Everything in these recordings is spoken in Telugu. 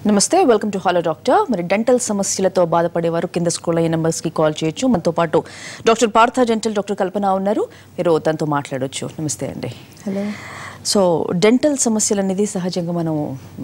నమస్తే వెల్కమ్ టు హలో డాక్టర్ మరి డెంటల్ సమస్యలతో బాధపడేవారు కింద స్కూల్ అయ్యే నెంబర్స్ కి కాల్ చేయొచ్చు మనతో పాటు doctor Partha dental doctor Kalpana ఉన్నారు మీరు తనతో మాట్లాడొచ్చు నమస్తే అండి హలో సో డెంటల్ సమస్యలు అనేది సహజంగా మనం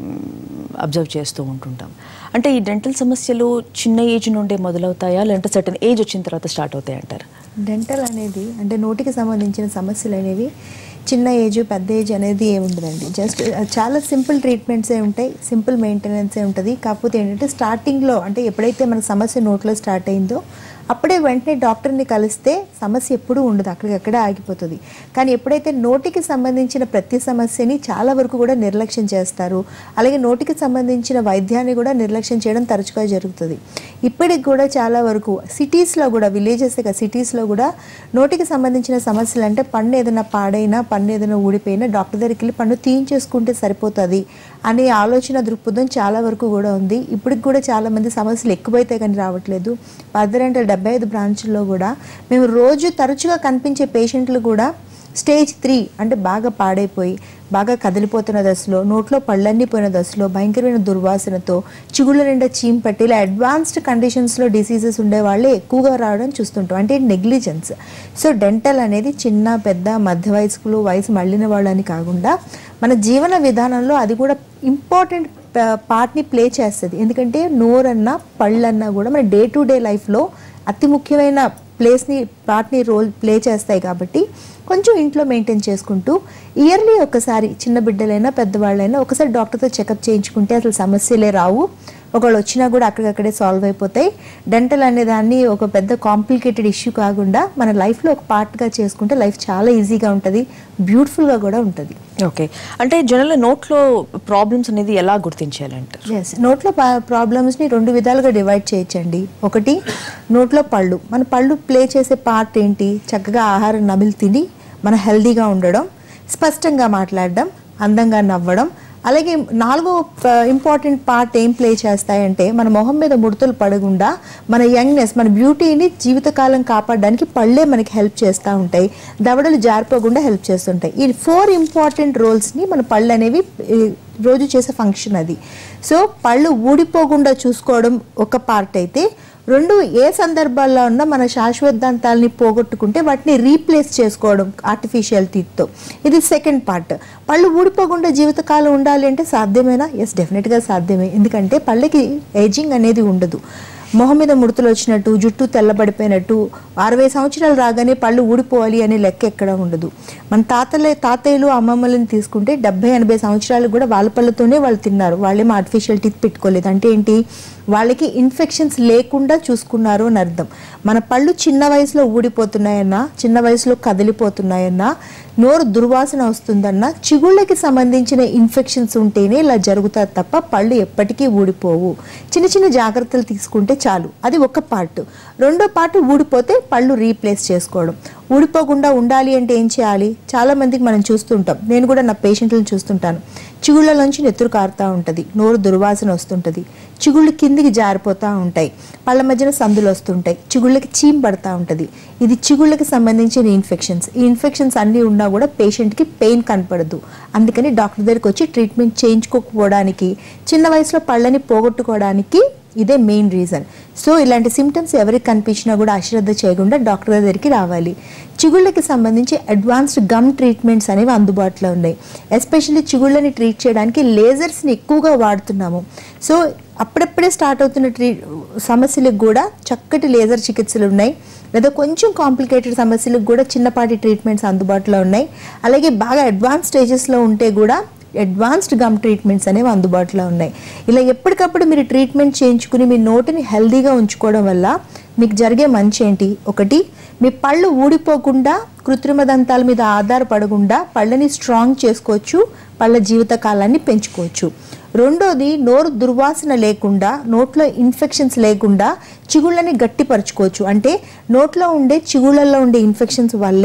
అబ్జర్వ్ చేస్తూ ఉంటుంటాం అంటే ఈ డెంటల్ సమస్యలు చిన్న ఏజ్ నుండే మొదలవుతాయా లేదంటే సర్టన్ ఏజ్ వచ్చిన తర్వాత స్టార్ట్ అవుతాయి అంటారు డెంటల్ అనేది అంటే నోటికి సంబంధించిన సమస్యలు అనేవి చిన్న ఏజ్ పెద్ద ఏజ్ అనేది ఏమి ఉండదండి జస్ట్ చాలా సింపుల్ ట్రీట్మెంట్సే ఉంటాయి సింపుల్ మెయింటెనెన్సే ఉంటుంది కాకపోతే ఏంటంటే స్టార్టింగ్లో అంటే ఎప్పుడైతే మన సమస్య నోట్లో స్టార్ట్ అయిందో అప్పుడే వెంటనే డాక్టర్ని కలిస్తే సమస్య ఎప్పుడూ ఉండదు అక్కడికక్కడే ఆగిపోతుంది కానీ ఎప్పుడైతే నోటికి సంబంధించిన ప్రతి సమస్యని చాలా వరకు కూడా నిర్లక్ష్యం చేస్తారు అలాగే నోటికి సంబంధించిన వైద్యాన్ని కూడా నిర్లక్ష్యం చేయడం తరచుగా జరుగుతుంది ఇప్పటికి కూడా చాలా వరకు సిటీస్లో కూడా విలేజెస్ సిటీస్లో కూడా నోటికి సంబంధించిన సమస్యలు అంటే పన్ను ఏదైనా పాడైనా పన్ను ఏదైనా ఊడిపోయినా డాక్టర్ దగ్గరికి వెళ్ళి పన్ను తీయించేసుకుంటే సరిపోతుంది అనే ఆలోచన దృక్పథం చాలా వరకు కూడా ఉంది ఇప్పటికి కూడా చాలా మంది సమస్యలు ఎక్కువైతే కానీ రావట్లేదు పద్దరంటే డెబ్బై ఐదు బ్రాంచ్ల్లో కూడా మేము రోజు తరచుగా కనిపించే పేషెంట్లు కూడా స్టేజ్ త్రీ అంటే బాగా పాడైపోయి బాగా కదిలిపోతున్న దశలో నోట్లో పళ్ళన్నీ పోయిన దశలో భయంకరమైన దుర్వాసనతో చిగుళ్ళ నిండా చీమ్ పట్టి ఇలా అడ్వాన్స్డ్ కండిషన్స్లో డిసీజెస్ ఉండే వాళ్ళే ఎక్కువగా రావడం చూస్తుంటాం అంటే నెగ్లిజెన్స్ సో డెంటల్ అనేది చిన్న పెద్ద మధ్య వయస్కులు వయసు మళ్ళిన వాళ్ళని కాకుండా మన జీవన విధానంలో అది కూడా ఇంపార్టెంట్ పార్ట్ని ప్లే చేస్తుంది ఎందుకంటే నోరన్నా పళ్ళన్నా కూడా మన డే టు డే లైఫ్లో అతి ముఖ్యమైన ప్లేస్ని పార్ట్ని రోల్ ప్లే చేస్తాయి కాబట్టి కొంచెం ఇంట్లో మెయింటైన్ చేసుకుంటూ ఇయర్లీ ఒకసారి చిన్న బిడ్డలైనా పెద్దవాళ్ళైనా ఒకసారి డాక్టర్తో చెకప్ చేయించుకుంటే అసలు సమస్యలే రావు ఒకళ్ళు వచ్చినా కూడా అక్కడికక్కడే సాల్వ్ అయిపోతాయి డెంటల్ అనే దాన్ని ఒక పెద్ద కాంప్లికేటెడ్ ఇష్యూ కాకుండా మన లైఫ్లో ఒక పార్ట్గా చేసుకుంటే లైఫ్ చాలా ఈజీగా ఉంటుంది బ్యూటిఫుల్గా కూడా ఉంటుంది ఓకే అంటే జనరల్ నోట్లో ప్రాబ్లమ్స్ అనేది ఎలా గుర్తించాలంటారు ఎస్ నోట్లో ప్రాబ్లమ్స్ని రెండు విధాలుగా డివైడ్ చేయొచ్చండి ఒకటి నోట్లో పళ్ళు మన పళ్ళు ప్లే చేసే పార్ట్ ఏంటి చక్కగా ఆహారం నమిలి తిని మన హెల్దీగా ఉండడం స్పష్టంగా మాట్లాడడం అందంగా నవ్వడం అలాగే నాలుగో ఇంపార్టెంట్ పార్ట్ ఏం ప్లే చేస్తాయంటే మన మొహం మీద ముడతలు పడకుండా మన యంగ్నెస్ మన బ్యూటీని జీవితకాలం కాపాడడానికి పళ్ళే మనకి హెల్ప్ చేస్తూ ఉంటాయి దవడలు జారిపోకుండా హెల్ప్ చేస్తుంటాయి ఈ ఫోర్ ఇంపార్టెంట్ రోల్స్ని మన పళ్ళు అనేవి ఈ, రోజు చేసే ఫంక్షన్ అది సో పళ్ళు ఊడిపోకుండా చూసుకోవడం ఒక పార్ట్ అయితే రెండు ఏ సందర్భాల్లో ఉన్నా మన శాశ్వతాంతాలని పోగొట్టుకుంటే వాటిని రీప్లేస్ చేసుకోవడం ఆర్టిఫిషియల్ టీత్తో ఇది సెకండ్ పార్ట్ పళ్ళు ఊడిపోకుండా జీవితకాలం ఉండాలి అంటే సాధ్యమేనా ఎస్ డెఫినెట్గా సాధ్యమే ఎందుకంటే పళ్ళకి ఏజింగ్ అనేది ఉండదు మొహం మీద ముడతలు వచ్చినట్టు జుట్టు తెల్లబడిపోయినట్టు అరవై సంవత్సరాలు రాగానే పళ్ళు ఊడిపోవాలి అనే లెక్క ఎక్కడ ఉండదు మన తాతలే తాతయ్యలు అమ్మమ్మలను తీసుకుంటే డెబ్బై ఎనభై సంవత్సరాలు కూడా వాళ్ళ పళ్ళతోనే వాళ్ళు తిన్నారు వాళ్ళేమో ఆర్టిఫిషియల్ టీత్ పెట్టుకోలేదు అంటే ఏంటి వాళ్ళకి ఇన్ఫెక్షన్స్ లేకుండా చూసుకున్నారు అని అర్థం మన పళ్ళు చిన్న వయసులో ఊడిపోతున్నాయన్నా చిన్న వయసులో కదిలిపోతున్నాయన్నా నోరు దుర్వాసన వస్తుందన్నా చిగుళ్ళకి సంబంధించిన ఇన్ఫెక్షన్స్ ఉంటేనే ఇలా జరుగుతుంది తప్ప పళ్ళు ఎప్పటికీ ఊడిపోవు చిన్న చిన్న జాగ్రత్తలు తీసుకుంటే చాలు అది ఒక పార్ట్ రెండో పార్ట్ ఊడిపోతే పళ్ళు రీప్లేస్ చేసుకోవడం ఊడిపోకుండా ఉండాలి అంటే ఏం చేయాలి చాలా మందికి మనం చూస్తుంటాం నేను కూడా నా పేషెంట్లను చూస్తుంటాను చిగుళ్ళలోంచి నెత్తురు కారుతూ ఉంటుంది నోరు దుర్వాసన వస్తుంటుంది చిగుళ్ళు కిందికి జారిపోతూ ఉంటాయి పళ్ళ మధ్యన సందులు వస్తుంటాయి చిగుళ్ళకి చీమ్ పడతా ఉంటుంది ఇది చిగుళ్ళకి సంబంధించిన ఇన్ఫెక్షన్స్ ఈ ఇన్ఫెక్షన్స్ అన్నీ ఉన్నా కూడా పేషెంట్కి పెయిన్ కనపడదు అందుకని డాక్టర్ దగ్గరికి వచ్చి ట్రీట్మెంట్ చేయించుకోకపోవడానికి చిన్న వయసులో పళ్ళని పోగొట్టుకోవడానికి ఇదే మెయిన్ రీజన్ సో ఇలాంటి సిమ్టమ్స్ ఎవరికి కనిపించినా కూడా అశ్రద్ధ చేయకుండా డాక్టర్ దగ్గరికి రావాలి చిగుళ్ళకి సంబంధించి అడ్వాన్స్డ్ గమ్ ట్రీట్మెంట్స్ అనేవి అందుబాటులో ఉన్నాయి ఎస్పెషల్లీ చిగుళ్ళని ట్రీట్ చేయడానికి లేజర్స్ని ఎక్కువగా వాడుతున్నాము సో అప్పుడప్పుడే స్టార్ట్ అవుతున్న ట్రీ సమస్యలకు కూడా చక్కటి లేజర్ చికిత్సలు ఉన్నాయి లేదా కొంచెం కాంప్లికేటెడ్ సమస్యలకు కూడా చిన్నపాటి ట్రీట్మెంట్స్ అందుబాటులో ఉన్నాయి అలాగే బాగా అడ్వాన్స్ స్టేజెస్లో ఉంటే కూడా అడ్వాన్స్డ్ గమ్ ట్రీట్మెంట్స్ అనేవి అందుబాటులో ఉన్నాయి ఇలా ఎప్పటికప్పుడు మీరు ట్రీట్మెంట్ చేయించుకుని మీ నోటిని హెల్దీగా ఉంచుకోవడం వల్ల మీకు జరిగే మంచి ఏంటి ఒకటి మీ పళ్ళు ఊడిపోకుండా కృత్రిమ దంతాల మీద ఆధారపడకుండా పళ్ళని స్ట్రాంగ్ చేసుకోవచ్చు పళ్ళ జీవిత కాలాన్ని పెంచుకోవచ్చు రెండోది నోరు దుర్వాసన లేకుండా నోట్లో ఇన్ఫెక్షన్స్ లేకుండా చిగుళ్ళని గట్టిపరచుకోవచ్చు అంటే నోట్లో ఉండే చిగుళ్ళల్లో ఉండే ఇన్ఫెక్షన్స్ వల్లే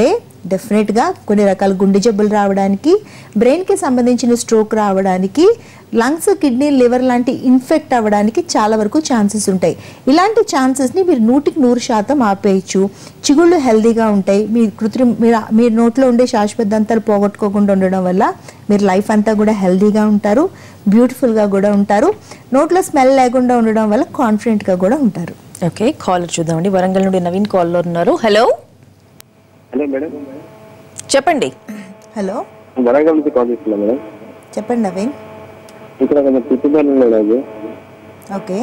డెఫినెట్గా కొన్ని రకాల గుండె జబ్బులు రావడానికి బ్రెయిన్కి సంబంధించిన స్ట్రోక్ రావడానికి లంగ్స్ కిడ్నీ లివర్ లాంటి ఇన్ఫెక్ట్ అవ్వడానికి చాలా వరకు ఛాన్సెస్ ఉంటాయి ఇలాంటి ఛాన్సెస్ని మీరు నూటికి నూరు శాతం ఆపేయచ్చు చిగుళ్ళు హెల్దీగా ఉంటాయి మీ కృత్రిమ మీరు మీ నోట్లో ఉండే శాశ్వత దంతాలు పోగొట్టుకోకుండా ఉండడం వల్ల మీరు లైఫ్ అంతా కూడా హెల్దీగా ఉంటారు బ్యూటిఫుల్గా కూడా ఉంటారు నోట్లో స్మెల్ లేకుండా ఉండడం వల్ల కాన్ఫిడెంట్గా కూడా ఉంటారు ఓకే కాలర్ చూద్దామండి వరంగల్ నుండి నవీన్ కాల్లో ఉన్నారు హలో హలో మేడం చెప్పండి హలో వరంగల్ నుంచి కాల్ చేస్తున్నా మేడం చెప్పండి నవీన్ ఇక్కడ కొంచెం తిట్టుబడి ఉన్నాడు అది ఓకే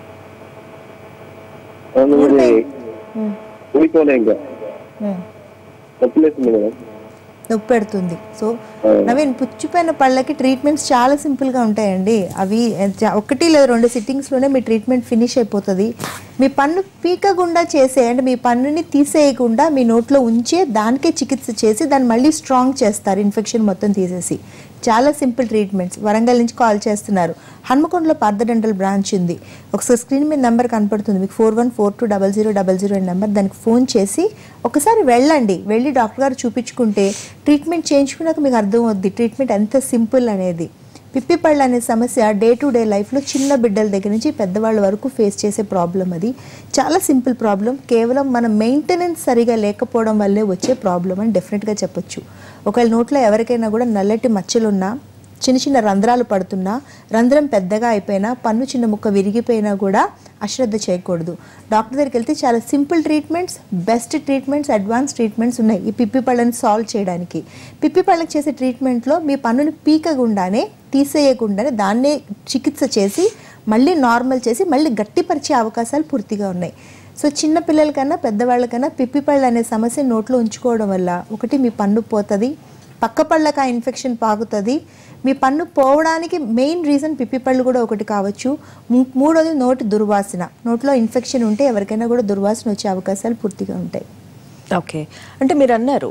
అవును, ఇది ఉమ్, ఊరికోలే ఇంకా ఉమ్. నొప్పి లేస్తుంది మేడం నొప్పి పెడుతుంది సో నవీన్ పుచ్చిపోయిన పళ్ళకి ట్రీట్మెంట్స్ చాలా సింపుల్గా ఉంటాయండి అవి జ- ఒకటి లేదా రెండు సిట్టింగ్స్లోనే మీ ట్రీట్మెంట్ ఫినిష్ అయిపోతుంది మీ పన్ను పీకకుండా చేసే అంటే మీ పన్నుని తీసేయకుండా మీ నోట్లో ఉంచే దానికే చికిత్స చేసి దాన్ని మళ్ళీ స్ట్రాంగ్ చేస్తారు ఇన్ఫెక్షన్ మొత్తం తీసేసి చాలా సింపుల్ ట్రీట్మెంట్స్ వరంగల్ నుంచి కాల్ చేస్తున్నారు హన్మకొండలో పార్థ డెంటల్ బ్రాంచ్ ఉంది ఒకసారి స్క్రీన్ మీద నెంబర్ కనపడుతుంది మీకు four one four two double zero double zero అనే నెంబర్ దానికి ఫోన్ చేసి ఒకసారి వెళ్ళండి వెళ్ళి డాక్టర్ గారు చూపించుకుంటే ట్రీట్మెంట్ చేయించుకున్నాక మీకు అర్థం అవుద్ది ట్రీట్మెంట్ ఎంత సింపుల్ అనేది పిప్పి పళ్ళు అనే సమస్య డే టు డే లైఫ్లో చిన్న బిడ్డల దగ్గర నుంచి పెద్దవాళ్ళ వరకు ఫేస్ చేసే ప్రాబ్లం అది చాలా సింపుల్ ప్రాబ్లం కేవలం మన మెయింటెనెన్స్ సరిగా లేకపోవడం వల్లే వచ్చే ప్రాబ్లం అని డెఫినెట్గా చెప్పొచ్చు ఒకవేళ నోట్లో ఎవరికైనా కూడా నల్లటి మచ్చలున్నా చిన్న చిన్న రంధ్రాలు పడుతున్నా రంధ్రం పెద్దగా అయిపోయినా పన్ను చిన్న ముక్క విరిగిపోయినా కూడా అశ్రద్ధ చేయకూడదు డాక్టర్ దగ్గరికి వెళ్తే చాలా simple treatments best treatments advance treatments ఉన్నాయి ఈ పిప్పి పళ్ళని సాల్వ్ చేయడానికి పిప్పి పళ్ళకి చేసే ట్రీట్మెంట్లో మీ పన్నుని పీకకుండానే తీసేయకుండానే దాన్నే చికిత్స చేసి మళ్ళీ నార్మల్ చేసి మళ్ళీ గట్టిపరిచే అవకాశాలు పూర్తిగా ఉన్నాయి సో చిన్న పిల్లలకన్నా పెద్దవాళ్ళకన్నా పిప్పి పళ్ళు అనే సమస్య నోట్లో ఉంచుకోవడం వల్ల ఒకటి మీ పన్ను పోతుంది పక్క పళ్ళకి ఆ ఇన్ఫెక్షన్ పాకుతుంది మీ పన్ను పోవడానికి మెయిన్ రీజన్ పిప్పి పళ్ళు కూడా ఒకటి కావచ్చు మూ- మూడోది నోటి దుర్వాసన నోట్లో ఇన్ఫెక్షన్ ఉంటే ఎవరికైనా కూడా దుర్వాసన వచ్చే అవకాశాలు పూర్తిగా ఉంటాయి ఓకే అంటే మీరు అన్నారు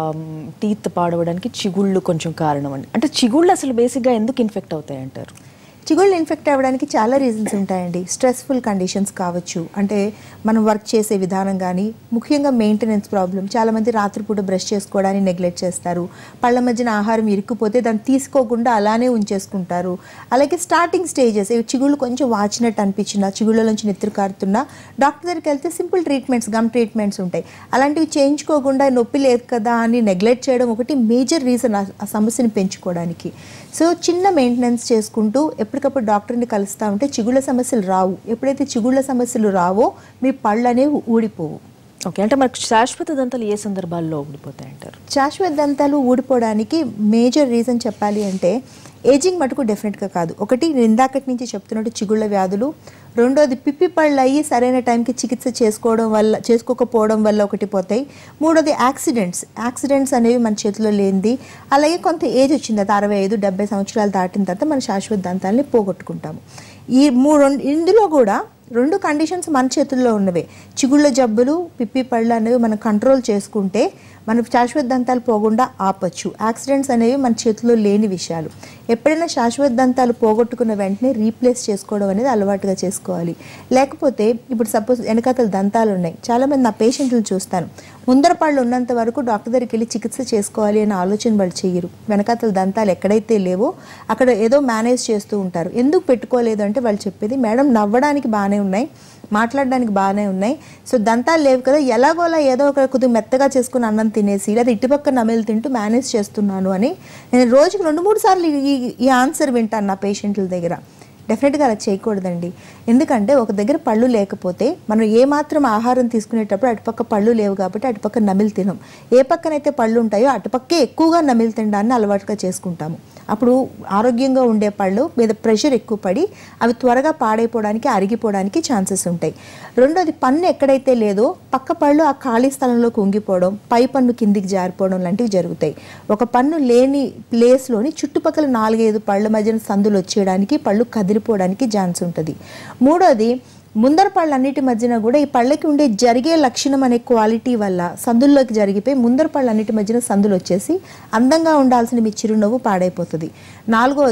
టీత్ పాడవడానికి చిగుళ్ళు కొంచెం కారణం అని అంటే చిగుళ్ళు అసలు బేసిక్గా ఎందుకు ఇన్ఫెక్ట్ అవుతాయి అంటారు చిగుళ్ళు ఇన్ఫెక్ట్ అవ్వడానికి చాలా రీజన్స్ ఉంటాయండి స్ట్రెస్ఫుల్ కండిషన్స్ కావచ్చు అంటే మనం వర్క్ చేసే విధానం కానీ ముఖ్యంగా మెయింటెనెన్స్ ప్రాబ్లం చాలామంది రాత్రిపూట బ్రష్ చేసుకోవడానికి నెగ్లెక్ట్ చేస్తారు పళ్ళ మధ్యన ఆహారం ఇరుక్కుపోతే దాన్ని తీసుకోకుండా అలానే ఉంచేసుకుంటారు అలాగే స్టార్టింగ్ స్టేజెస్ చిగుళ్ళు కొంచెం వాచినట్టు అనిపించినా చిగుళ్ళ నుంచి నెత్తురు కారుతున్నా డాక్టర్ దగ్గరికి వెళ్తే సింపుల్ ట్రీట్మెంట్స్ గమ్ ట్రీట్మెంట్స్ ఉంటాయి అలాంటివి చేయించుకోకుండా నొప్పి లేదు కదా అని నెగ్లెక్ట్ చేయడం ఒకటి మేజర్ రీజన్ ఆ సమస్యని పెంచుకోవడానికి సో చిన్న మెయింటెనెన్స్ చేసుకుంటూ ఎప్పటికప్పుడు డాక్టర్ని కలుస్తూ ఉంటే చిగుళ్ళ సమస్యలు రావు ఎప్పుడైతే చిగుళ్ళ సమస్యలు రావో మీ పళ్ళు అనేవి ఊడిపోవు ఓకే అంటే మనకు శాశ్వత దంతాలు ఏ సందర్భాల్లో ఊడిపోతాయి అంటారు శాశ్వత దంతాలు ఊడిపోవడానికి మేజర్ రీజన్ చెప్పాలి అంటే ఏజింగ్ మటుకు డెఫినెట్గా కాదు ఒకటి నేను ఇందాకటి నుంచి చెప్తున్నట్టు చిగుళ్ళ వ్యాధులు రెండోది పిప్పి పళ్ళు అయ్యి సరైన టైంకి చికిత్స చేసుకోవడం వల్ల చేసుకోకపోవడం వల్ల ఒకటి పోతాయి మూడోది యాక్సిడెంట్స్ యాక్సిడెంట్స్ అనేవి మన చేతిలో లేనిది అలాగే కొంత ఏజ్ వచ్చిన తర్వాత అరవై ఐదు డెబ్బై సంవత్సరాలు దాటిన తర్వాత మన శాశ్వత దంతాలని పోగొట్టుకుంటాము ఈ మూడు ఇందులో కూడా రెండు కండిషన్స్ మన చేతుల్లో ఉన్నవే చిగుళ్ళ జబ్బులు పిప్పి పళ్ళు అనేవి మనం కంట్రోల్ చేసుకుంటే మన శాశ్వత దంతాలు పోకుండా ఆపచ్చు యాక్సిడెంట్స్ అనేవి మన చేతిలో లేని విషయాలు ఎప్పుడైనా శాశ్వత దంతాలు పోగొట్టుకున్న వెంటనే రీప్లేస్ చేసుకోవడం అనేది అలవాటుగా చేసుకోవాలి లేకపోతే ఇప్పుడు సపోజ్ వెనకాతల దంతాలు ఉన్నాయి చాలామంది నా పేషెంట్లు చూస్తాను ముందర పళ్ళు ఉన్నంత వరకు డాక్టర్ దగ్గరికి వెళ్ళి చికిత్స చేసుకోవాలి అనే ఆలోచన వాళ్ళు చెయ్యరు వెనకాతల దంతాలు ఎక్కడైతే లేవో అక్కడ ఏదో మేనేజ్ చేస్తూ ఉంటారు ఎందుకు పెట్టుకోలేదు అంటే వాళ్ళు చెప్పేది మేడం నవ్వడానికి బాగానే ఉన్నాయి మాట్లాడడానికి బాగానే ఉన్నాయి సో దంతాలు లేవు కదా ఎలాగోలా ఏదో ఒక కొద్దిగా మెత్తగా చేసుకుని అన్నం తినేసి లేదా ఇటుపక్క నమిలి తింటూ మేనేజ్ చేస్తున్నాను అని నేను రోజుకి రెండు మూడు సార్లు ఈ ఈ ఆన్సర్ వింటాను నా పేషెంట్ల దగ్గర డెఫినెట్గా అలా చేయకూడదండి ఎందుకంటే ఒక దగ్గర పళ్ళు లేకపోతే మనం ఏ మాత్రం ఆహారం తీసుకునేటప్పుడు అటుపక్క పళ్ళు లేవు కాబట్టి అటుపక్క నమిలి తినం ఏ పక్కనైతే పళ్ళు ఉంటాయో అటుపక్కే ఎక్కువగా నమిలి తినడాన్ని అలవాటుగా చేసుకుంటాము అప్పుడు ఆరోగ్యంగా ఉండే పళ్ళు మీద ప్రెషర్ ఎక్కువ పడి అవి త్వరగా పాడైపోవడానికి అరిగిపోవడానికి ఛాన్సెస్ ఉంటాయి రెండోది పన్ను ఎక్కడైతే లేదో పక్క పళ్ళు ఆ ఖాళీ స్థలంలోకి ఉంగిపోవడం పై పన్ను కిందికి జారిపోవడం లాంటివి జరుగుతాయి ఒక పన్ను లేని ప్లేస్లోని చుట్టుపక్కల నాలుగైదు పళ్ళ మధ్యన సందులు వచ్చేయడానికి పళ్ళు కదిలిపోవడానికి ఛాన్స్ ఉంటుంది మూడోది ముందర పళ్ళన్నిటి మధ్యన కూడా ఈ పళ్ళకి ఉండే జరిగే లక్షణం అనే క్వాలిటీ వల్ల సందుల్లోకి జరిగిపోయి ముందర పళ్ళన్నిటి మధ్యన సందులు వచ్చేసి అందంగా ఉండాల్సిన మీ చిరునవ్వు పాడైపోతుంది నాలుగోది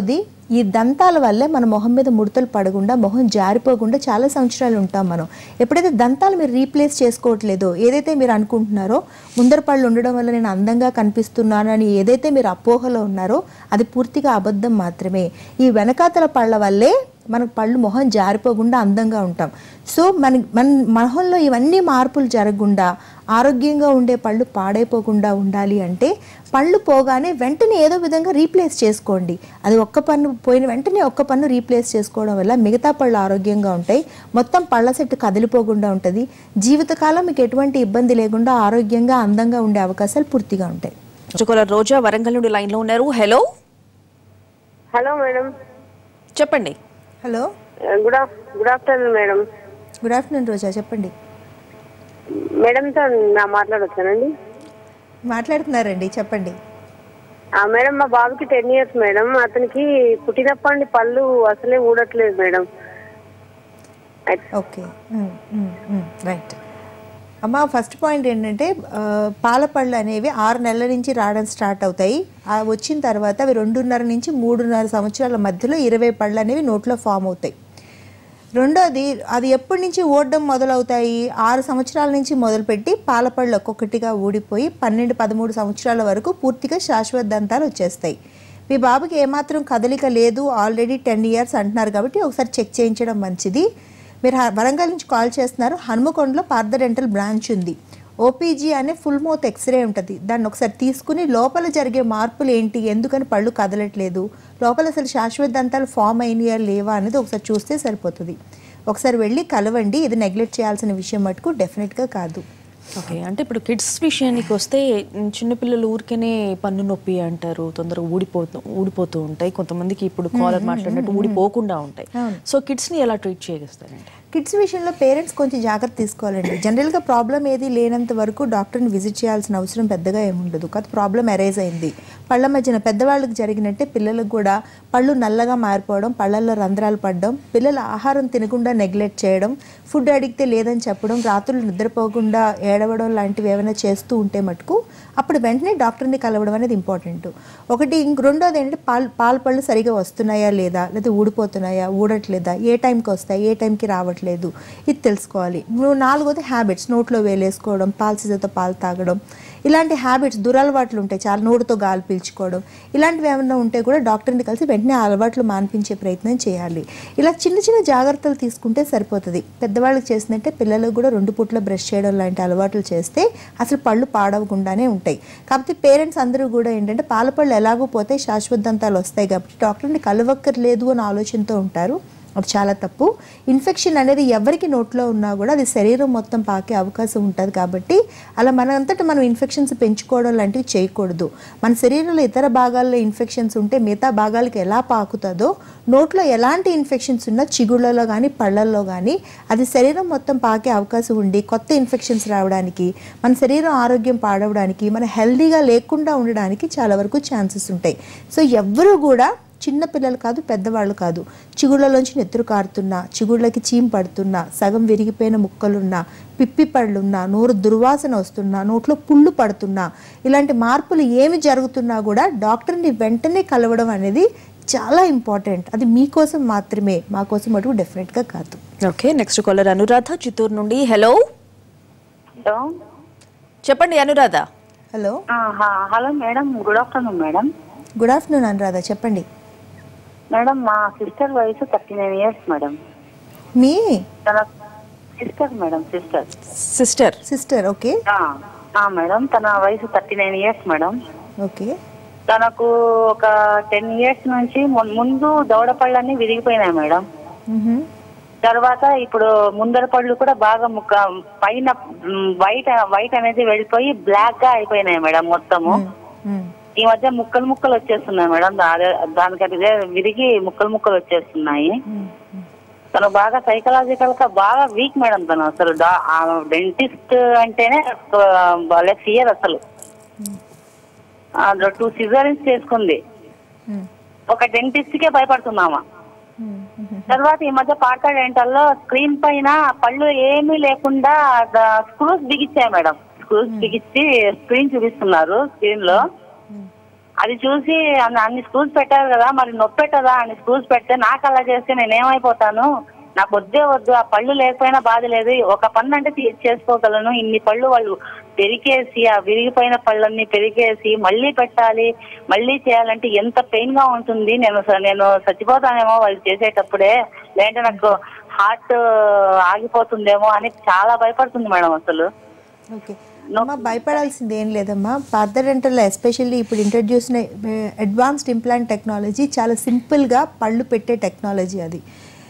ఈ దంతాల వల్లే మన మొహం మీద ముడతలు పడకుండా మొహం జారిపోకుండా చాలా సంవత్సరాలు ఉంటాం మనం ఎప్పుడైతే దంతాలు మీరు రీప్లేస్ చేసుకోవట్లేదో ఏదైతే మీరు అనుకుంటున్నారో ముందర పళ్ళు ఉండడం వల్ల నేను అందంగా కనిపిస్తున్నాను అని ఏదైతే మీరు అపోహలో ఉన్నారో అది పూర్తిగా అబద్ధం మాత్రమే ఈ వెనకాతల పళ్ళ వల్లే మనకు పళ్ళు మొహం జారిపోకుండా అందంగా ఉంటాం సో మన మన మొహంలో ఇవన్నీ మార్పులు జరగకుండా ఆరోగ్యంగా ఉండే పళ్ళు పాడైపోకుండా ఉండాలి అంటే పళ్ళు పోగానే వెంటనే ఏదో విధంగా రీప్లేస్ చేసుకోండి అది ఒక్క పన్ను పోయిన వెంటనే ఒక్క పన్ను రీప్లేస్ చేసుకోవడం వల్ల మిగతా పళ్ళు ఆరోగ్యంగా ఉంటాయి మొత్తం పళ్ళ సెట్టు కదిలిపోకుండా ఉంటుంది జీవితకాలం మీకు ఎటువంటి ఇబ్బంది లేకుండా ఆరోగ్యంగా అందంగా ఉండే అవకాశాలు పూర్తిగా ఉంటాయి చుకోలర్ రోజా వరంగల్ నుండి లైన్లో ఉన్నారు హలో హలో మేడం చెప్పండి hello good af good afternoon madam good afternoon Roja చెప్పండి మేడంతో నా మాట్లాడొచ్చానండి మాట్లాడుతున్నారండి చెప్పండి ఆ మేడం మా బాబుకి టెన్ ఇయర్స్ మేడం అతనికి పుట్టినప్పటి నుండి పళ్ళు అసలే ఊడట్లేదు మేడం ఓకే రైట్ అమ్మ ఫస్ట్ పాయింట్ ఏంటంటే ఆ, పాల పళ్ళు అనేవి ఆరు నెలల నుంచి రావడం స్టార్ట్ అవుతాయి ఆ వచ్చిన తర్వాత అవి రెండున్నర నుంచి మూడున్నర సంవత్సరాల మధ్యలో ఇరవై పళ్ళు అనేవి నోట్లో ఫామ్ అవుతాయి రెండోది అది ఎప్పటి నుంచి ఓడడం మొదలవుతాయి ఆరు సంవత్సరాల నుంచి మొదలుపెట్టి పాలపళ్ళు ఒక్కొక్కటిగా ఊడిపోయి పన్నెండు పదమూడు సంవత్సరాల వరకు పూర్తిగా శాశ్వత దంతాలు వచ్చేస్తాయి మీ బాబుకి ఏమాత్రం కదలిక లేదు ఆల్రెడీ టెన్ ఇయర్స్ అంటున్నారు కాబట్టి ఒకసారి చెక్ చేయించడం మంచిది మీరు హ- వరంగల్ నుంచి కాల్ చేస్తున్నారు హనుమకొండలో పార్థ డెంటల్ బ్రాంచ్ ఉంది ఓపీజీ అనే ఫుల్ మౌత్ ఎక్స్రే ఉంటుంది దాన్ని ఒకసారి తీసుకుని లోపల జరిగే మార్పులు ఏంటి ఎందుకని పళ్ళు కదలట్లేదు లోపల అసలు శాశ్వత దంతాలు ఫామ్ అయినాయా లేవా అనేది ఒకసారి చూస్తే సరిపోతుంది ఒకసారి వెళ్ళి కలవండి ఇది నెగ్లెక్ట్ చేయాల్సిన విషయం మటుకు డెఫినెట్గా కాదు ఓకే అంటే ఇప్పుడు కిడ్స్ విషయానికి వస్తే ఉమ్, చిన్నపిల్లలు ఊరికేనే పన్ను నొప్పి అంటారు తొందరగా ఊడిపోతూ ఊడిపోతూ ఉంటాయి కొంతమందికి ఇప్పుడు కాలర్ మాట్లాడినట్టు ఊడిపోకుండా ఉంటాయి సో కిడ్స్ని ఎలా ట్రీట్ చేయగలుగుతారండి కిడ్స్ విషయంలో పేరెంట్స్ కొంచెం జాగ్రత్త తీసుకోవాలండి జనరల్గా ప్రాబ్లం ఏది లేనంత వరకు డాక్టర్ని విజిట్ చేయాల్సిన అవసరం పెద్దగా ఏముండదు కాదు ప్రాబ్లం అరైజ్ అయింది పళ్ళ మధ్యన పెద్దవాళ్ళకి జరిగినట్టే పిల్లలకు కూడా పళ్ళు నల్లగా మారిపోవడం పళ్ళల్లో రంధ్రాలు పడడం పిల్లల ఆహారం తినకుండా నెగ్లెక్ట్ చేయడం ఫుడ్ అడిగితే లేదని చెప్పడం రాత్రులు నిద్రపోకుండా ఏడవడం లాంటివి ఏమైనా చేస్తూ ఉంటే మటుకు అప్పుడు వెంటనే డాక్టర్ని కలవడం అనేది ఇంపార్టెంట్ ఒకటి ఇంక రెండోది ఏంటంటే పాలు పాల పళ్ళు సరిగా వస్తున్నాయా లేదా లేదా ఊడిపోతున్నాయా ఊడట్లేదా ఏ టైంకి వస్తాయి ఏ టైంకి రావట్లేదు ఇది తెలుసుకోవాలి నువ్వు నాలుగోది హ్యాబిట్స్ నోట్లో వేలేసుకోవడం పాలు సీజతో పాలు తాగడం ఇలాంటి హ్యాబిట్స్ దురలవాట్లు ఉంటాయి చాలా నోటితో గాలి పీల్చుకోవడం ఇలాంటివి ఏమైనా ఉంటే కూడా డాక్టర్ని కలిసి వెంటనే ఆ అలవాట్లు మాన్పించే ప్రయత్నం చేయాలి ఇలా చిన్న చిన్న జాగ్రత్తలు తీసుకుంటే సరిపోతుంది పెద్దవాళ్ళకి చేసినట్టే పిల్లలకు కూడా రెండు పూట్ల బ్రష్ చేయడం లాంటి అలవాట్లు చేస్తే అసలు పళ్ళు పాడవకుండానే ఉంటాయి కాబట్టి పేరెంట్స్ అందరూ కూడా ఏంటంటే పాల పళ్ళు ఎలాగో పోతే శాశ్వత దంతాలు వస్తాయి కాబట్టి డాక్టర్ని కలవక్కర్లేదు అని ఆలోచనతో ఉంటారు అది చాలా తప్పు ఇన్ఫెక్షన్ అనేది ఎవరికి నోట్లో ఉన్నా కూడా అది శరీరం మొత్తం పాకే అవకాశం ఉంటుంది కాబట్టి అలా మనంతట మనం ఇన్ఫెక్షన్స్ పెంచుకోవడం లాంటివి చేయకూడదు మన శరీరంలో ఇతర భాగాల్లో ఇన్ఫెక్షన్స్ ఉంటే మిగతా భాగాలకి ఎలా పాకుతుందో నోట్లో ఎలాంటి ఇన్ఫెక్షన్స్ ఉన్నా చిగుళ్ళలో కానీ పళ్ళల్లో కానీ అది శరీరం మొత్తం పాకే అవకాశం ఉండి కొత్త ఇన్ఫెక్షన్స్ రావడానికి మన శరీరం ఆరోగ్యం పాడవడానికి మన హెల్దీగా లేకుండా ఉండడానికి చాలా వరకు ఛాన్సెస్ ఉంటాయి సో ఎవ్వరూ కూడా చిన్న పిల్లలు కాదు పెద్దవాళ్ళు కాదు చిగుళ్ళలోంచి నెత్తురు కారుతున్నా చిగుళ్ళకి చీమ్ పడుతున్నా సగం విరిగిపోయిన ముక్కలున్నా పిప్పి పళ్ళున్నా నోరు దుర్వాసన వస్తున్నా నోట్లో పుళ్ళు పడుతున్నా ఇలాంటి మార్పులు ఏమి జరుగుతున్నా కూడా డాక్టర్ని వెంటనే కలవడం అనేది చాలా ఇంపార్టెంట్ అది మీకోసం మాత్రమే మా కోసం మటుకు డెఫినెట్గా కాదు okay next caller Anuradha Chittoor నుండి హలో హలో చెప్పండి అనురాధ హలో ఆ, హ- hello madam good afternoon madam good afternoon Anuradha చెప్పండి మేడం మా సిస్టర్ వయసు థర్టీ నైన్ ఇయర్స్ మేడం మీ తన sister madam sister sister sister okay madam తన వయసు thirty nine years madam okay తనకు ఒక టెన్ ఇయర్స్ నుంచి మున్- ముందు దవడ పళ్ళన్నీ విరిగిపోయినాయి మేడం మ్హూ. తర్వాత ఇప్పుడు ముందర పళ్ళు కూడా బాగా ముక్క పైన వైట్ వైట్ అనేది వెళ్ళిపోయి బ్లాక్ గా అయిపోయినాయి మేడం మొత్తము మ్. ఈ మధ్య ముక్కలు ముక్కలు వచ్చేస్తున్నాయి మేడం దా- దానికి అదే విరిగి ముక్కలు ముక్కలు వచ్చేస్తున్నాయి తను బాగా సైకలాజికల్ గా బాగా వీక్ మేడం తను అసలు డెంటిస్ట్ అంటేనే భలే ఫియర్ అసలు టూ సిజరీన్స్ చేసుకుంది మ్. ఒక డెంటిస్ట్ కే భయపడుతున్నామా మ్. మ్హూ. తర్వాత ఈ మధ్య పార్కా డెంటల్లో స్క్రీన్ పైన పళ్ళు ఏమీ లేకుండా స్క్రూస్ బిగించాయి మేడం స్క్రూస్ బిగించి స్క్రీన్ చూపిస్తున్నారు స్క్రీన్ లో అది చూసి అన్ని- అన్ని స్కూల్స్ పెట్టారు కదా మరి నొప్పి పెట్టదా అన్ని స్కూల్స్ పెడితే నాకు అలా చేస్తే నేను ఏమైపోతాను నాకు వద్దే వద్దు ఆ పళ్ళు లేకపోయినా బాధ లేదు ఒక పన్ను అంటే తీ- చేసుకోగలను ఇన్ని పళ్ళు వాళ్ళు పెరికేసి ఆ విరిగిపోయిన పళ్ళన్ని పెరికేసి మళ్ళీ పెట్టాలి మళ్ళీ చేయాలంటే ఎంత పెయిన్ గా ఉంటుంది నేను స- నేను చచ్చిపోతానేమో వాళ్ళు చేసేటప్పుడే లేదంటే నాకు హార్ట్ ఆగిపోతుందేమో అని చాలా భయపడుతుంది మేడం అసలు ఓకే అమ్మా భయపడాల్సింది ఏం లేదమ్మా పార్థడెంటల్లో ఎస్పెషల్లీ ఇప్పుడు ఇంట్రడ్యూస్ అడ్వాన్స్డ్ ఇంప్లాంట్ టెక్నాలజీ చాలా సింపుల్గా పళ్ళు పెట్టే టెక్నాలజీ అది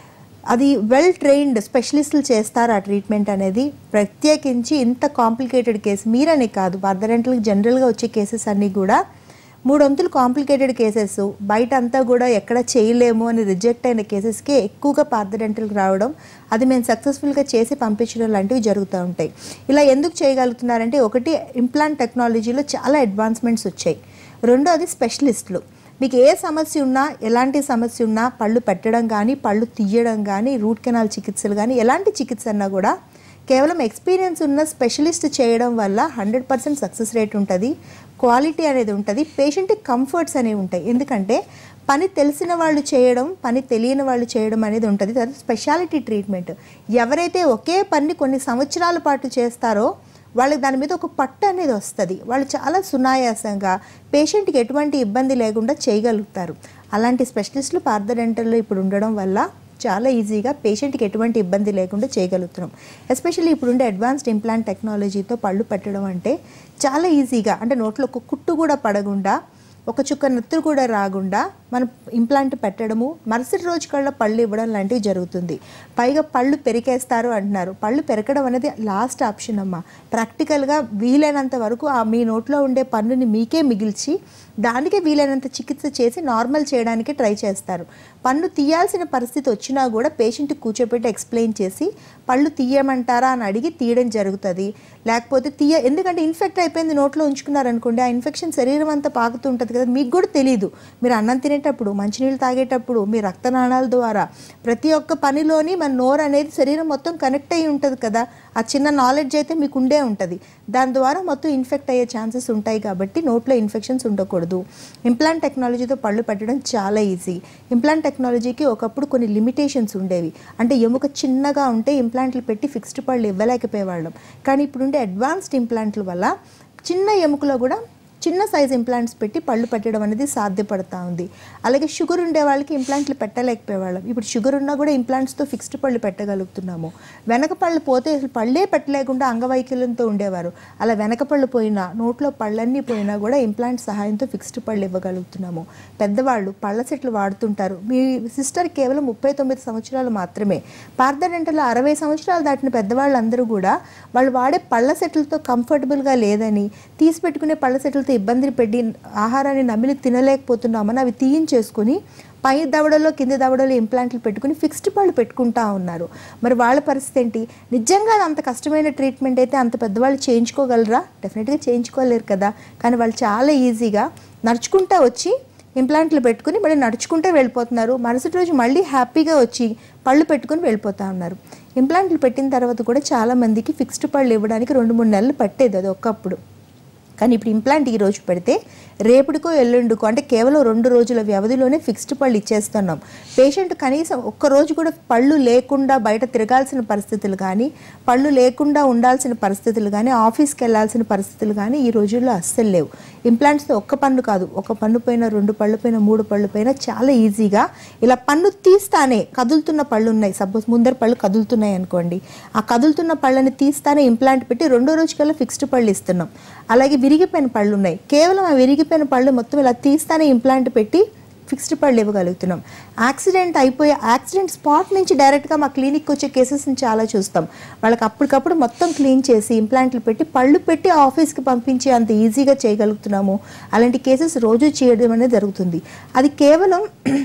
అది వెల్ ట్రైన్డ్ స్పెషలిస్టులు చేస్తారు ఆ ట్రీట్మెంట్ అనేది ప్రత్యేకించి ఇంత కాంప్లికేటెడ్ కేసు మీరనే కాదు పార్థడెంటల్కి జనరల్గా వచ్చే కేసెస్ అన్నీ కూడా మూడొంతులు కాంప్లికేటెడ్ కేసెస్ బయట అంతా కూడా ఎక్కడ చేయలేము అని రిజెక్ట్ అయిన కేసెస్కి ఎక్కువగా పార్థడెంటల్కి రావడం అది మేము సక్సెస్ఫుల్గా చేసి పంపించడం లాంటివి జరుగుతూ ఉంటాయి ఇలా ఎందుకు చేయగలుగుతున్నారంటే ఒకటి ఇంప్లాంట్ టెక్నాలజీలో చాలా అడ్వాన్స్మెంట్స్ వచ్చాయి రెండోది స్పెషలిస్టులు మీకు ఏ సమస్య ఉన్నా ఎలాంటి సమస్య ఉన్నా పళ్ళు పెట్టడం కానీ పళ్ళు తీయడం కానీ రూట్ కెనాల్ చికిత్సలు కానీ ఎలాంటి చికిత్స అన్నా కూడా కేవలం ఎక్స్పీరియన్స్ ఉన్న స్పెషలిస్ట్ చేయడం వల్ల హండ్రెడ్ పర్సెంట్ సక్సెస్ రేట్ ఉంటుంది క్వాలిటీ అనేది ఉంటుంది పేషెంట్కి కంఫర్ట్స్ అనేవి ఉంటాయి ఎందుకంటే పని తెలిసిన వాళ్ళు చేయడం పని తెలియని వాళ్ళు చేయడం అనేది ఉంటుంది తర్వాత స్పెషాలిటీ ట్రీట్మెంట్ ఎవరైతే ఒకే పని కొన్ని సంవత్సరాల పాటు చేస్తారో వాళ్ళకి దాని మీద ఒక పట్టు అనేది వస్తుంది వాళ్ళు చాలా సునాయాసంగా పేషెంట్కి ఎటువంటి ఇబ్బంది లేకుండా చేయగలుగుతారు అలాంటి స్పెషలిస్టులు పార్థడెంటల్లో ఇప్పుడు ఉండడం వల్ల చాలా ఈజీగా పేషెంట్కి ఎటువంటి ఇబ్బంది లేకుండా చేయగలుగుతున్నాం ఎస్పెషల్లీ ఇప్పుడుండే అడ్వాన్స్డ్ ఇంప్లాంట్ టెక్నాలజీతో పళ్ళు పెట్టడం అంటే చాలా ఈజీగా అంటే నోట్లో ఒక కుట్టు కూడా పడకుండా ఒక చుక్క నెత్తురు కూడా రాకుండా మనం ఇంప్లాంట్ పెట్టడము మరుసటి రోజు కల్లా పళ్ళు ఇవ్వడం లాంటివి జరుగుతుంది పైగా పళ్ళు పెరికేస్తారు అంటున్నారు పళ్ళు పెరగడం అనేది లాస్ట్ ఆప్షన్ అమ్మ ప్రాక్టికల్గా వీలైనంత వరకు ఆ మీ నోట్లో ఉండే పన్నుని మీకే మిగిల్చి దానికే వీలైనంత చికిత్స చేసి నార్మల్ చేయడానికి ట్రై చేస్తారు పన్ను తీయాల్సిన పరిస్థితి వచ్చినా కూడా పేషెంట్ కూర్చోబెట్టి ఎక్స్ప్లెయిన్ చేసి పళ్ళు తీయమంటారా అని అడిగి తీయడం జరుగుతుంది లేకపోతే తీయ ఎందుకంటే ఇన్ఫెక్ట్ అయిపోయింది నోట్లో ఉంచుకున్నారనుకోండి ఆ ఇన్ఫెక్షన్ శరీరం అంతా పాకుతూ ఉంటుంది కదా మీకు కూడా తెలియదు మీరు అన్నం తినేటప్పుడు మంచినీళ్ళు తాగేటప్పుడు మీ రక్తనాళాల ద్వారా ప్రతి ఒక్క పనిలోని మన నోరు అనేది శరీరం మొత్తం కనెక్ట్ అయి ఉంటుంది కదా ఆ చిన్న నాలెడ్జ్ అయితే మీకు ఉండే ఉంటుంది దాని ద్వారా మొత్తం ఇన్ఫెక్ట్ అయ్యే ఛాన్సెస్ ఉంటాయి కాబట్టి నోట్లో ఇన్ఫెక్షన్స్ ఉండకూడదు ఇంప్లాంట్ టెక్నాలజీతో పళ్ళు పెట్టడం చాలా ఈజీ ఇంప్లాంట్ టెక్నాలజీకి ఒకప్పుడు కొన్ని లిమిటేషన్స్ ఉండేవి అంటే ఎముక చిన్నగా ఉంటే ఇంప్లాంట్లు పెట్టి ఫిక్స్డ్ పళ్ళు ఇవ్వలేకపోయేవాళ్ళం కానీ ఇప్పుడుండే అడ్వాన్స్డ్ ఇంప్లాంట్ల వల్ల చిన్న ఎముకలో కూడా చిన్న సైజ్ ఇంప్లాంట్స్ పెట్టి పళ్ళు పెట్టడం అనేది సాధ్యపడతా ఉంది అలాగే షుగర్ ఉండే వాళ్ళకి ఇంప్లాంట్లు పెట్టలేకపోయేవాళ్ళం ఇప్పుడు షుగర్ ఉన్నా కూడా ఇంప్లాంట్స్తో ఫిక్స్డ్ పళ్ళు పెట్టగలుగుతున్నాము వెనక పళ్ళు పోతే అసలు పళ్ళే పెట్టలేకుండా అంగవైకల్యంతో ఉండేవారు అలా వెనక పళ్ళు పోయినా నోట్లో పళ్ళన్నీ పోయినా కూడా ఇంప్లాంట్ సహాయంతో ఫిక్స్డ్ పళ్ళు ఇవ్వగలుగుతున్నాము పెద్దవాళ్ళు పళ్ళ సెట్లు వాడుతుంటారు మీ సిస్టర్ కేవలం ముప్పై తొమ్మిది సంవత్సరాలు మాత్రమే పార్థడెంటలో అరవై సంవత్సరాలు దాటిన పెద్దవాళ్ళందరూ కూడా వాళ్ళు వాడే పళ్ళ సెట్లతో కంఫర్టబుల్గా లేదని తీసి పెట్టుకునే పళ్ళ సెట్లతో ఇబ్బంది పెట్టి ఆహారాన్ని నమిలి తినలేకపోతున్నామని అవి తీయించేసుకుని పై దవడలో కింది దవడలో ఇంప్లాంట్లు పెట్టుకుని ఫిక్స్డ్ పళ్ళు పెట్టుకుంటా ఉన్నారు మరి వాళ్ళ పరిస్థితి ఏంటి నిజంగా అది అంత కష్టమైన ట్రీట్మెంట్ అయితే అంత పెద్దవాళ్ళు చేయించుకోగలరా డెఫినెట్గా చేయించుకోలేరు కదా కానీ వాళ్ళు చాలా ఈజీగా నడుచుకుంటా వచ్చి ఇంప్లాంట్లు పెట్టుకుని మళ్ళీ నడుచుకుంటే వెళ్ళిపోతున్నారు మరుసటి రోజు మళ్ళీ హ్యాపీగా వచ్చి పళ్ళు పెట్టుకుని వెళ్ళిపోతా ఉన్నారు ఇంప్లాంట్లు పెట్టిన తర్వాత కూడా చాలా మందికి ఫిక్స్డ్ పళ్ళు ఇవ్వడానికి రెండు మూడు నెలలు పట్టేది అది ఒకప్పుడు కానీ ఇప్పుడు ఇంప్లాంట్ ఈ రోజు పెడితే రేపటికో ఎల్లుండికో అంటే కేవలం రెండు రోజుల వ్యవధిలోనే ఫిక్స్డ్ పళ్ళు ఇచ్చేస్తున్నాం పేషెంట్ కనీసం ఒక్క రోజు కూడా పళ్ళు లేకుండా బయట తిరగాల్సిన పరిస్థితులు కానీ పళ్ళు లేకుండా ఉండాల్సిన పరిస్థితులు కానీ ఆఫీస్కి వెళ్ళాల్సిన పరిస్థితులు కానీ ఈ రోజుల్లో అస్సలు లేవు ఇంప్లాంట్స్తో ఒక్క పన్ను కాదు ఒక పన్ను పైన రెండు పళ్ళు పైన మూడు పళ్ళు పైన చాలా ఈజీగా ఇలా పన్ను తీస్తానే కదులుతున్న పళ్ళు ఉన్నాయి సపోజ్ ముందర పళ్ళు కదులుతున్నాయి అనుకోండి ఆ కదులుతున్న పళ్ళని తీస్తానే ఇంప్లాంట్ పెట్టి రెండో రోజుకల్లా ఫిక్స్డ్ పళ్ళు ఇస్తున్నాం అలాగే విరిగిపోయిన పళ్ళు ఉన్నాయి కేవలం ఆ విరిగిపోయిన పళ్ళు మొత్తం ఇలా తీస్తానే ఇంప్లాంట్ పెట్టి ఫిక్స్డ్ పళ్ళు ఇవ్వగలుగుతున్నాం యాక్సిడెంట్ అయిపోయే యాక్సిడెంట్ స్పాట్ నుంచి డైరెక్ట్గా మా క్లినిక్కి వచ్చే కేసెస్ని చాలా చూస్తాం వాళ్ళకి అప్పటికప్పుడు మొత్తం క్లీన్ చేసి ఇంప్లాంట్లు పెట్టి పళ్ళు పెట్టి ఆఫీస్కి పంపించి అంత ఈజీగా చేయగలుగుతున్నాము అలాంటి కేసెస్ రోజు చేయడం అనేది జరుగుతుంది అది కేవలం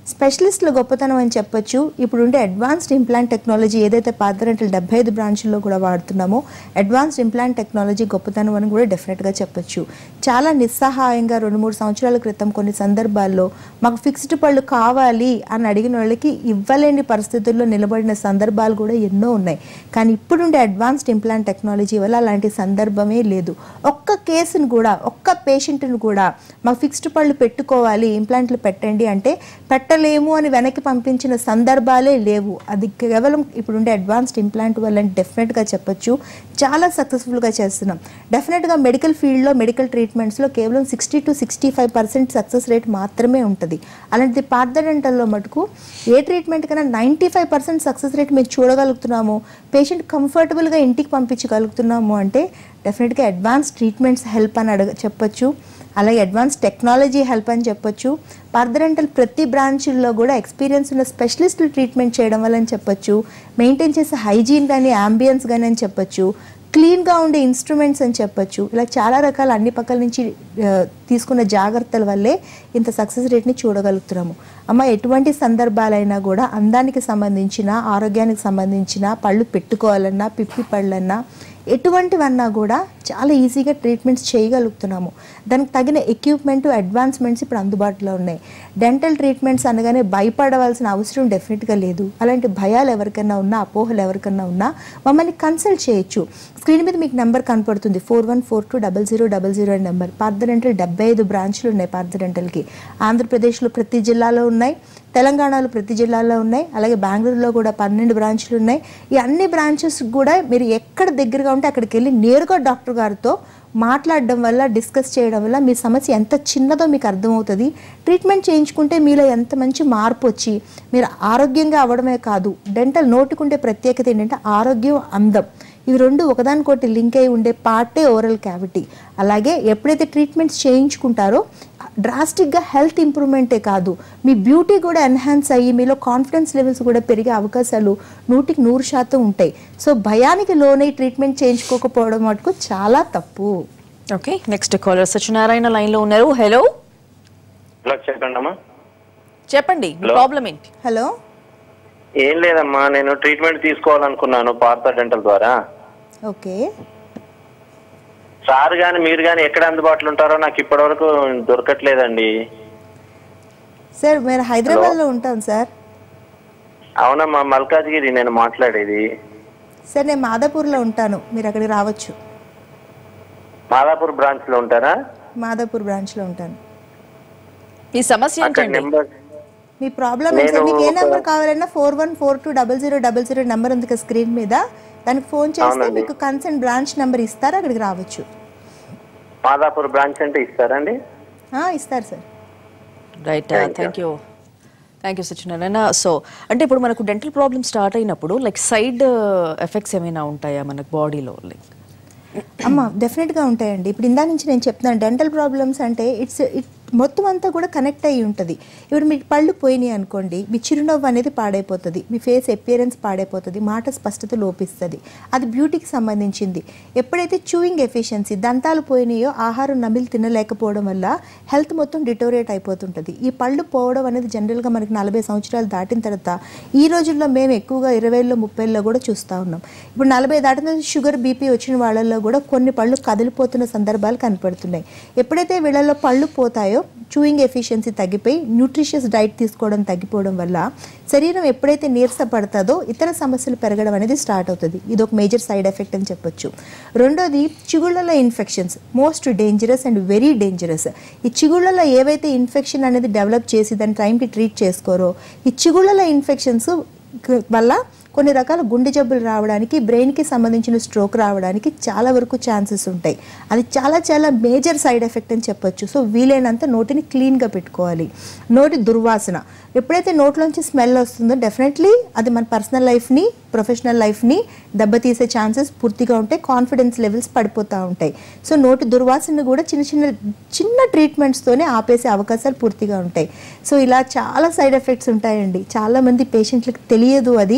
స్పెషలిస్టుల గొప్పతనం అని చెప్పొచ్చు ఇప్పుడు ఉండే అడ్వాన్స్డ్ ఇంప్లాంట్ టెక్నాలజీ ఏదైతే పాదరంటలు డెబ్బై ఐదు బ్రాంచ్ల్లో కూడా వాడుతున్నామో అడ్వాన్స్డ్ ఇంప్లాంట్ టెక్నాలజీ గొప్పతనం అని కూడా డెఫినెట్గా చెప్పొచ్చు చాలా నిస్సహాయంగా రెండు మూడు సంవత్సరాల క్రితం కొన్ని సందర్భాల్లో మాకు ఫిక్స్డ్ పళ్ళు కావాలి అని అడిగిన వాళ్ళకి ఇవ్వలేని పరిస్థితుల్లో నిలబడిన సందర్భాలు కూడా ఎన్నో ఉన్నాయి కానీ ఇప్పుడుండే అడ్వాన్స్డ్ ఇంప్లాంట్ టెక్నాలజీ వల్ల అలాంటి సందర్భమే లేదు ఒక్క కేసును కూడా ఒక్క పేషెంట్ను కూడా మాకు ఫిక్స్డ్ పళ్ళు పెట్టుకోవాలి ఇంప్లాంట్లు పెట్టండి అంటే పెట్టలేము అని వెనక్కి పంపించిన సందర్భాలే లేవు అది కేవలం ఇప్పుడుండే అడ్వాన్స్డ్ ఇంప్లాంట్ వల్ల డెఫినెట్గా చెప్పొచ్చు చాలా సక్సెస్ఫుల్గా చేస్తున్నాం డెఫినెట్గా మెడికల్ ఫీల్డ్లో మెడికల్ ట్రీట్మెంట్స్లో కేవలం sixty two sixty five percent success rate మాత్రమే ఉంటుంది అలాంటిది పార్థడెంటల్లో మటుకు ఏ ట్రీట్మెంట్ కన్నా ninety five percent success rate మేము చూడగలుగుతున్నాము పేషెంట్ కంఫర్టబుల్గా ఇంటికి పంపించగలుగుతున్నాము అంటే డెఫినెట్గా అడ్వాన్స్ ట్రీట్మెంట్స్ హెల్ప్ అని అడగ చెప్పొచ్చు అలాగే అడ్వాన్స్ టెక్నాలజీ హెల్ప్ అని చెప్పొచ్చు పార్థరెంటల్ ప్రతి బ్రాంచ్ల్లో కూడా ఎక్స్పీరియన్స్ ఉన్న స్పెషలిస్టులు ట్రీట్మెంట్ చేయడం వల్ల అని చెప్పొచ్చు మెయింటైన్ చేసే హైజీన్ కానీ అంబియన్స్ కానీ అని చెప్పొచ్చు క్లీన్గా ఉండే ఇన్స్ట్రుమెంట్స్ అని చెప్పొచ్చు ఇలా చాలా రకాల అన్ని పక్కల నుంచి ఆ, తీసుకున్న జాగ్రత్తల వల్లే ఇంత సక్సెస్ రేట్ని చూడగలుగుతున్నాము అమ్మ ఎటువంటి సందర్భాలైనా కూడా అందానికి సంబంధించిన ఆరోగ్యానికి సంబంధించిన పళ్ళు పెట్టుకోవాలన్నా పిప్పి పళ్ళన్నా ఎటువంటివన్నా కూడా చాలా ఈజీగా ట్రీట్మెంట్స్ చేయగలుగుతున్నాము దానికి తగిన ఎక్విప్మెంట్ అడ్వాన్స్మెంట్స్ ఇప్పుడు అందుబాటులో ఉన్నాయి డెంటల్ ట్రీట్మెంట్స్ అనగానే భయపడవలసిన అవసరం డెఫినెట్గా లేదు అలాంటి భయాలు ఎవరికైనా ఉన్నా అపోహలు ఎవరికైనా ఉన్నా మమ్మల్ని కన్సల్ట్ చేయొచ్చు స్క్రీన్ మీద మీకు నెంబర్ కనపడుతుంది four one four two double zero double zero అనే నెంబర్ పార్థ డెంటల్ డెబ్బై ఐదు బ్రాంచ్లు ఉన్నాయి పార్థ డెంటల్కి ఆంధ్రప్రదేశ్లో ప్రతి జిల్లాలో ఉన్నాయి తెలంగాణలో ప్రతి జిల్లాలో ఉన్నాయి అలాగే బెంగళూరులో కూడా పన్నెండు బ్రాంచ్లు ఉన్నాయి ఈ అన్ని బ్రాంచెస్ కూడా మీరు ఎక్కడ దగ్గరగా ఉంటే అక్కడికి వెళ్ళి నేరుగా డాక్టర్ గారితో మాట్లాడడం వల్ల డిస్కస్ చేయడం వల్ల మీ సమస్య ఎంత చిన్నదో మీకు అర్థమవుతుంది ట్రీట్మెంట్ చేయించుకుంటే మీలో ఎంత మంచి మార్పు వచ్చి మీరు ఆరోగ్యంగా అవ్వడమే కాదు డెంటల్ నోటికుండే ప్రత్యేకత ఏంటంటే ఆరోగ్యం అందం ఇవి రెండు ఒకదానికొకటి లింక్ అయి ఉండే పార్టే ఓరల్ క్యావిటీ అలాగే ఎప్పుడైతే ట్రీట్మెంట్స్ చేయించుకుంటారో డ్రాస్టిక్గా హెల్త్ ఇంప్రూవ్మెంటే కాదు మీ బ్యూటీ కూడా ఎన్హాన్స్ అయ్యి మీలో కాన్ఫిడెన్స్ లెవెల్స్ కూడా పెరిగే అవకాశాలు నూటికి నూరు శాతం ఉంటాయి సో భయానికి లోనై ట్రీట్మెంట్ చేయించుకోకపోవడం మటుకు చాలా తప్పు okay next caller Satyanarayana line లో ఉన్నారు హలో హలో చెప్పండి అమ్మా చెప్పండి మీ ప్రాబ్లం ఏంటి హలో ఏం లేదమ్మా నేను ట్రీట్మెంట్ తీసుకోవాలనుకున్నాను పార్థ డెంటల్ ద్వారా ఓకే సార్ గాని మీరు గాని ఎక్కడ అందుబాటులో ఉంటారో నాకు ఇప్పటివరకు దొరకట్లేదండి సార్ మేము హైదరాబాద్లో ఉంటాం సార్ అవునమ్మా మల్కాజ్గిరి నేను మాట్లాడేది సార్ నేను మాదాపూర్లో ఉంటాను మీరు అక్కడికి రావచ్చు మాదాపూర్ బ్రాంచ్ లో ఉంటారా మాదాపూర్ బ్రాంచ్లో ఉంటాను ఈ సమస్య అక్కడ ఏంటండి నెంబర్ మీ ప్రాబ్లం ఏంటి సార్ నేను మీకు ఏ ఒక- నెంబర్ కావాలన్నా four one four two double zero double zero number ఉంది కదా స్క్రీన్ మీద దానికి ఫోన్ చేస్తే అవునండి. మీకు కన్సర్న్ బ్రాంచ్ నెంబర్ ఇస్తారు అక్కడికి రావచ్చు మాదాపూర్ బ్రాంచ్ అంటే ఇస్తారండి ఆ, ఇస్తారు sir right Thank you. Thank you thank you Satyanarayana so అంటే ఇప్పుడు మనకు డెంటల్ ప్రాబ్లమ్ స్టార్ట్ అయినప్పుడు లైక్ సైడ్ ఎఫెక్ట్స్ ఏమైనా ఉంటాయా మనకు బాడీలో లైక్ అమ్మ డెఫినెట్గా ఉంటాయండి ఇప్పుడు ఇందా నుంచి నేను చెప్తున్నాను డెంటల్ ప్రాబ్లమ్స్ అంటే ఇట్స్ ఇట్ మొత్తం అంతా కూడా కనెక్ట్ అయ్యి ఉంటుంది ఇప్పుడు మీ పళ్ళు పోయినాయి అనుకోండి మీ చిరునవ్వు అనేది పాడైపోతుంది మీ ఫేస్ ఎపియరెన్స్ పాడైపోతుంది మాట స్పష్టత లోపిస్తుంది అది బ్యూటీకి సంబంధించింది ఎప్పుడైతే చూయింగ్ ఎఫిషియన్సీ దంతాలు పోయినాయో ఆహారం నమిలి తినలేకపోవడం వల్ల హెల్త్ మొత్తం డిటోరేట్ అయిపోతుంటుంది ఈ పళ్ళు పోవడం అనేది జనరల్గా మనకి నలభై సంవత్సరాలు దాటిన తర్వాత ఈ రోజుల్లో మేము ఎక్కువగా ఇరవైలో ముప్పైలో కూడా చూస్తూ ఉన్నాం ఇప్పుడు నలభై దాటిన తర్వాత షుగర్ బీపీ వచ్చిన వాళ్ళల్లో కూడా కొన్ని పళ్ళు కదిలిపోతున్న సందర్భాలు కనపడుతున్నాయి ఎప్పుడైతే వీళ్ళల్లో పళ్ళు పోతాయో చూయింగ్ ఎఫిషియన్సీ తగ్గిపోయి న్యూట్రిషియస్ డైట్ తీసుకోవడం తగ్గిపోవడం వల్ల శరీరం ఎప్పుడైతే నీరసపడుతుందో ఇతర సమస్యలు పెరగడం అనేది స్టార్ట్ అవుతుంది ఇది ఒక మేజర్ సైడ్ ఎఫెక్ట్ అని చెప్పొచ్చు రెండోది చిగుళ్ళలో infections most dangerous and very dangerous ఈ చిగుళ్ళలో ఏవైతే ఇన్ఫెక్షన్ అనేది డెవలప్ చేసి దాన్ని టైంకి ట్రీట్ చేసుకోరో ఈ చిగుళ్ళలో ఇన్ఫెక్షన్స్ వల్ల కొన్ని రకాల గుండె జబ్బులు రావడానికి బ్రెయిన్కి సంబంధించిన స్ట్రోక్ రావడానికి చాలా వరకు ఛాన్సెస్ ఉంటాయి అది చాలా చాలా మేజర్ సైడ్ ఎఫెక్ట్ అని చెప్పొచ్చు సో వీలైనంత నోటిని క్లీన్గా పెట్టుకోవాలి నోటి దుర్వాసన ఎప్పుడైతే నోట్లోంచి స్మెల్ వస్తుందో డెఫినెట్లీ అది మన పర్సనల్ లైఫ్ని ప్రొఫెషనల్ లైఫ్ని దెబ్బతీసే ఛాన్సెస్ పూర్తిగా ఉంటాయి కాన్ఫిడెన్స్ లెవెల్స్ పడిపోతూ ఉంటాయి సో నోటి దుర్వాసన కూడా చిన్న చిన్న చిన్న ట్రీట్మెంట్స్తోనే ఆపేసే అవకాశాలు పూర్తిగా ఉంటాయి సో ఇలా చాలా సైడ్ ఎఫెక్ట్స్ ఉంటాయండి చాలామంది పేషెంట్లకు తెలియదు అది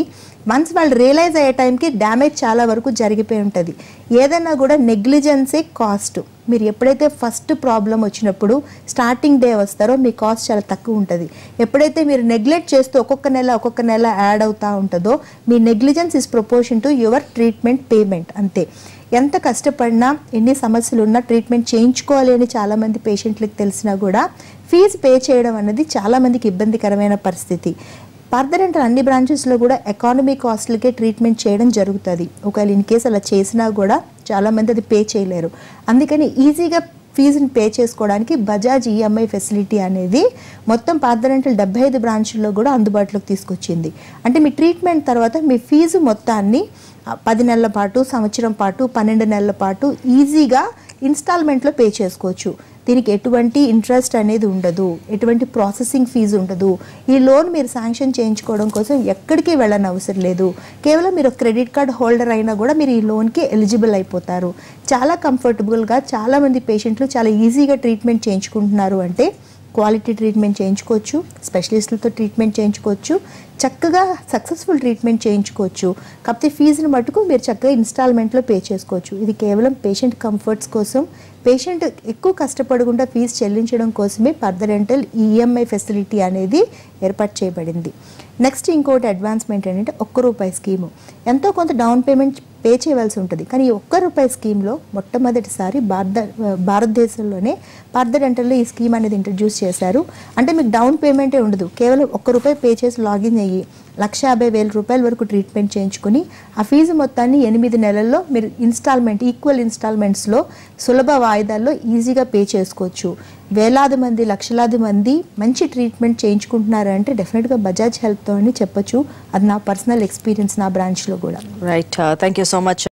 వన్స్ వాళ్ళు రియలైజ్ అయ్యే టైంకి డ్యామేజ్ చాలా వరకు జరిగిపోయి ఉంటుంది ఏదైనా కూడా నెగ్లిజెన్సే కాస్ట్ మీరు ఎప్పుడైతే ఫస్ట్ ప్రాబ్లం వచ్చినప్పుడు స్టార్టింగ్ డే వస్తారో మీ కాస్ట్ చాలా తక్కువ ఉంటుంది ఎప్పుడైతే మీరు నెగ్లెక్ట్ చేస్తూ ఒక్కొక్క నెల ఒక్కొక్క నెల యాడ్ అవుతూ ఉంటుందో మీ negligence is proportion to your treatment payment అంతే ఎంత కష్టపడినా ఎన్ని సమస్యలు ఉన్నా ట్రీట్మెంట్ చేయించుకోవాలి అని చాలామంది పేషెంట్లకు తెలిసినా కూడా ఫీజు పే చేయడం అనేది చాలామందికి ఇబ్బందికరమైన పరిస్థితి పర్దరెంటల్ అన్ని బ్రాంచెస్లో కూడా ఎకానమీ కాస్ట్లకే ట్రీట్మెంట్ చేయడం జరుగుతుంది ఒకవేళ ఇన్ కేసు అలా చేసినా కూడా చాలామంది అది పే చేయలేరు అందుకని ఈజీగా ఫీజుని పే చేసుకోవడానికి బజాజ్ ఈఎంఐ ఫెసిలిటీ అనేది మొత్తం పార్దరెంటల్ డెబ్బై ఐదు బ్రాంచుల్లో కూడా అందుబాటులోకి తీసుకొచ్చింది అంటే మీ ట్రీట్మెంట్ తర్వాత మీ ఫీజు మొత్తాన్ని ఆ, పది నెలల పాటు సంవత్సరం పాటు పన్నెండు నెలల పాటు ఈజీగా ఇన్స్టాల్మెంట్లో పే చేసుకోవచ్చు దీనికి ఎటువంటి ఇంట్రెస్ట్ అనేది ఉండదు ఎటువంటి ప్రాసెసింగ్ ఫీజు ఉండదు ఈ లోన్ మీరు శాంక్షన్ చేయించుకోవడం కోసం ఎక్కడికి వెళ్ళని అవసరం లేదు కేవలం మీరు క్రెడిట్ కార్డ్ హోల్డర్ అయినా కూడా మీరు ఈ లోన్కి ఎలిజిబుల్ అయిపోతారు చాలా కంఫర్టబుల్గా చాలామంది పేషెంట్లు చాలా ఈజీగా ట్రీట్మెంట్ చేయించుకుంటున్నారు అంటే క్వాలిటీ ట్రీట్మెంట్ చేయించుకోవచ్చు స్పెషలిస్టులతో ట్రీట్మెంట్ చేయించుకోవచ్చు చక్కగా సక్సెస్ఫుల్ ట్రీట్మెంట్ చేయించుకోవచ్చు కాకపోతే ఫీజుని మటుకు మీరు చక్కగా ఇన్స్టాల్మెంట్లో పే చేసుకోవచ్చు ఇది కేవలం పేషెంట్ కంఫర్ట్స్ కోసం పేషెంట్ ఎక్కువ కష్టపడకుండా ఫీజు చెల్లించడం కోసమే పర్దరెంటల్ ఈఎంఐ ఫెసిలిటీ అనేది ఏర్పాటు చేయబడింది నెక్స్ట్ ఇంకోటి అడ్వాన్స్మెంట్ ఏంటంటే ఒక్క రూపాయి స్కీము ఎంతో కొంత డౌన్ పేమెంట్ పే చేయవలసి ఉంటుంది కానీ ఈ ఒక్క రూపాయి స్కీమ్లో మొట్టమొదటిసారి భారత భారతదేశంలోనే పర్దరెంటల్లో ఈ స్కీమ్ అనేది ఇంట్రడ్యూస్ చేశారు అంటే మీకు డౌన్ పేమెంటే ఉండదు కేవలం ఒక్క రూపాయి పే చేసి లాగిన్ అయ్యి లక్ష యాభై వేల రూపాయల వరకు ట్రీట్మెంట్ చేయించుకుని ఆ ఫీజు మొత్తాన్ని ఎనిమిది నెలల్లో మీరు ఇన్స్టాల్మెంట్ ఈక్వల్ ఇన్స్టాల్మెంట్స్లో సులభ వాయిదాల్లో ఈజీగా పే చేసుకోవచ్చు వేలాది మంది లక్షలాది మంది మంచి ట్రీట్మెంట్ చేయించుకుంటున్నారు అంటే డెఫినెట్గా బజాజ్ హెల్త్తో అని చెప్పొచ్చు అది నా పర్సనల్ ఎక్స్పీరియన్స్ నా బ్రాంచ్లో కూడా right thank you so much